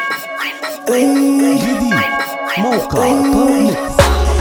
جديد موقع طرب ميكس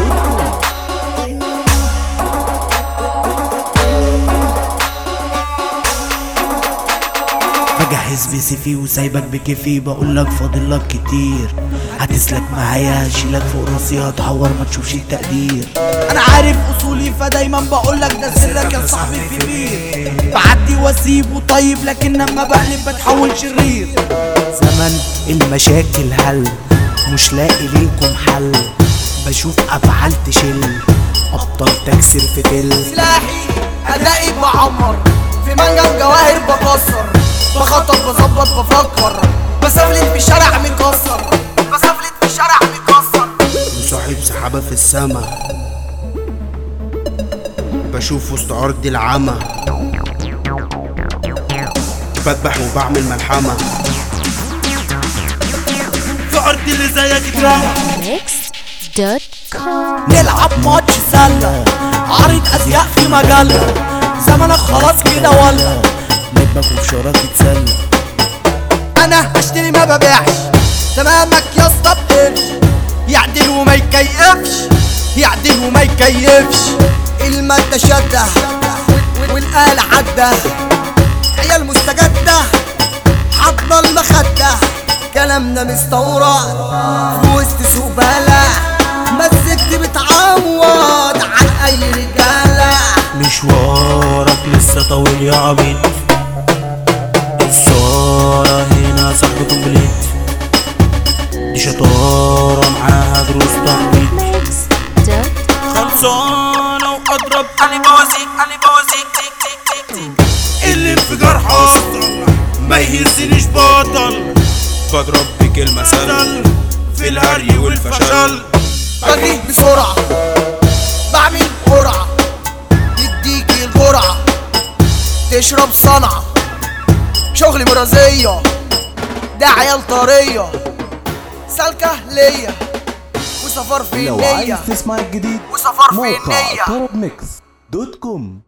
بجهز بسيفي وسايبك بكيفي بقولك فاضلك كتير هتسلك معايا هشيلك فوق راسي هتحور ما تشوفش التقدير انا عارف اصولي فدايما بقولك ده سرك يا صاحبي الكبير بعدي واسيبه طيب لكن لما بقلب بتحول شرير زمن المشاكل هل مش لاقي ليكم حل بشوف افعال تشل ابطال تكسر في تل سلاحي ادائي بعمر في منجم جواهر بكسر بخطط بظبط بفكر بسفلت في الشارع مكسر بسفلت في الشارع مكسر وصاحب سحابة في السما بشوف وسط أرض العمى بذبح وبعمل ملحمة في ارض اللي زيك اترمى mix.com نلعب ماتش سلة عرض ازياء في مجلة زمنك خلاص كده ولا نجمك وفشارك يتسلى انا هشتري ما ببيعش تمامك يا اسطى بقرش يعدل وما يكيفش يعدل وما يكيفش المادة شدة والآلة عدة عيال مستجدة حضنا المخدة كلامنا مستورد في وسط سوق بلا مسكت بتعوض عن اي رجالة مشوارك لسه طويل يا عبيد السارة هنا صاحبة كومبليت دي شطارة معاها دروس تنبيط mix.com خلصانة وأضرب أنا بوزيك أنا بوزيك تيك تيك تيك تيك الانفجار حاصل ما يهزنيش بطل بضرب بكلمة سل في الهري والفشل بجري بسرعة بعمل قرعة يديكي الجرعة تشرب صنعة شغل برازية ده عيال طرية سالكة ليا وسفر في لو النية عايز تسمع الجديد وسفر في موقع النية طرب ميكس دوت كوم